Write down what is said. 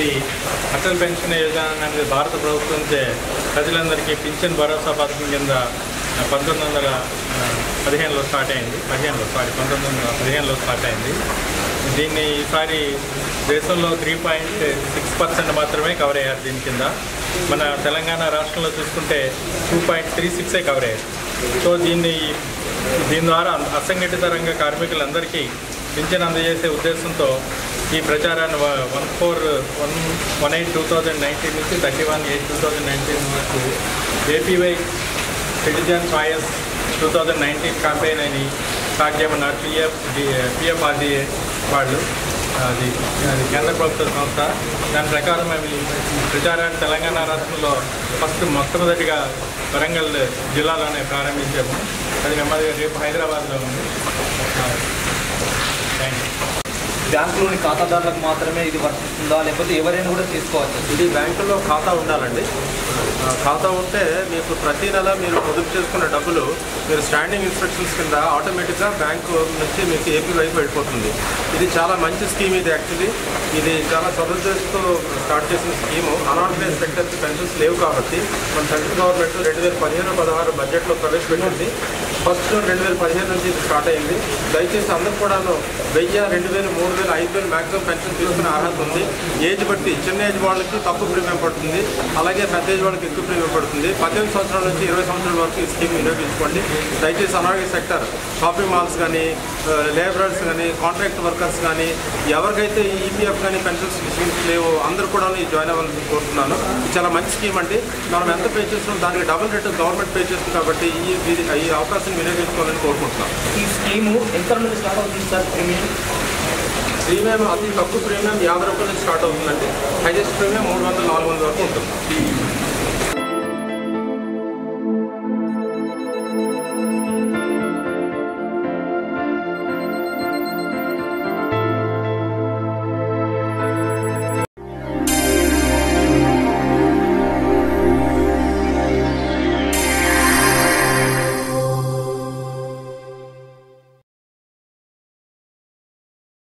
ఈ అటల్ పెన్షన్ యోజన అనేది భారత ప్రభుత్వంచే ప్రజలందరికీ పింఛన్ భరోసా పథకం కింద పంతొమ్మిది వందల పదిహేనులో స్టార్ట్ అయింది పదిహేనులో సారీ పంతొమ్మిది వందల పదిహేనులో స్టార్ట్ అయింది దీన్ని ఈసారి దేశంలో త్రీ పాయింట్ సిక్స్ పర్సెంట్ మాత్రమే కవర్ అయ్యారు దీని కింద మన తెలంగాణ రాష్ట్రంలో చూసుకుంటే టూ పాయింట్ త్రీ సిక్సే కవర్ అయ్యారు సో దీన్ని దీని ద్వారా అసంఘటిత రంగ కార్మికులందరికీ పింఛన్ అందజేసే ఉద్దేశంతో ఈ ప్రచారాన్ని one four one one eight two thousand nineteen నుంచి thirty one eight two thousand nineteen వరకు APY citizen choice two thousand nineteen campaign అని స్టార్ట్ చేయమన్నారు పిఎఫ్ పిఎఫ్ఆర్డిఏ వాళ్ళు అది అది కేంద్ర ప్రభుత్వ సంస్థ దాని ప్రకారం మేము ఈ ప్రచారాన్ని తెలంగాణ రాష్ట్రంలో ఫస్ట్ మొట్టమొదటిగా వరంగల్ జిల్లాలోనే ప్రారంభించాము అది నెమ్మదిగా రేపు హైదరాబాద్లో ఉంది థ్యాంక్ యూ బ్యాంకులోని ఖాతాదారులకు మాత్రమే ఇది వర్తిస్తుందా లేకపోతే ఎవరైనా కూడా తీసుకోవచ్చు ఇది బ్యాంకులో ఖాతా ఉండాలండి ఆ, ఖాతా ఉంటే మీకు ప్రతి నెల మీరు పొదుపు చేసుకున్న డబ్బులు మీరు స్టాండింగ్ ఇన్స్ట్రక్షన్స్ కింద ఆటోమేటిక్గా బ్యాంకు నుంచి మీకు ఏపీ వైపు వెళ్ళిపోతుంది ఇది చాలా మంచి స్కీమ్ ఇది యాక్చువల్లీ ఇది చాలా సదుద్దేశంతో స్టార్ట్ చేసిన స్కీము అనార్గనైజ్ సెక్టర్కి పెన్షన్స్ లేవు కాబట్టి మన సెంట్రల్ గవర్నమెంట్ రెండు వేల పదిహేను పదహారు బడ్జెట్లో ప్రవేశపెట్టింది ఫస్ట్ రెండు వేల పదిహేను నుంచి ఇది స్టార్ట్ అయింది దయచేసి అందరూ కూడాను వెయ్యి రెండు వేలు మూడు వేలు ఐదు వేలు మ్యాక్సిమం పెన్షన్ తీసుకునే అర్హత ఉంది ఏజ్ బట్టి చిన్న ఏజ్ వాళ్ళకి తక్కువ ప్రీమియం పడుతుంది అలాగే పెద్ద ఏజ్ వాళ్ళకి ఎక్కువ ప్రీమియం పడుతుంది పద్దెనిమిది సంవత్సరాల నుంచి ఇరవై సంవత్సరాల వరకు ఈ స్కీమ్ వినియోగించుకోండి దయచేసి అనారోగ్య సెక్టర్ షాపింగ్ మాల్స్ కానీ లేబరర్స్ కానీ కాంట్రాక్ట్ వర్కర్స్ కానీ ఎవరికైతే ఈ ఈపీఎఫ్ కానీ పెన్షన్స్ స్కీమ్స్ లేవో అందరూ కూడా ఈ జాయిన్ అవ్వాలని కోరుతున్నాను ఇది చాలా మంచి స్కీమ్ అండి మనం ఎంత పే చేస్తున్నాం దానికి డబుల్ రేట్ గవర్నమెంట్ పే చేస్తుంది కాబట్టి ఈ ఇది- ఈ అవకాశం వినియోగించుకోవాలని కోరుకుంటున్నాం ఈ స్కీము ఎంత నుండి స్టార్ట్ అవుతుంది సార్ ప్రీమియం ప్రీమియం అతి తక్కువ ప్రీమియం యాభై రూపాయల నుంచి స్టార్ట్ అవుతుందండి హైయెస్ట్ ప్రీమియం మూడు వందల నాలుగు వందల వరకు ఉంటుంది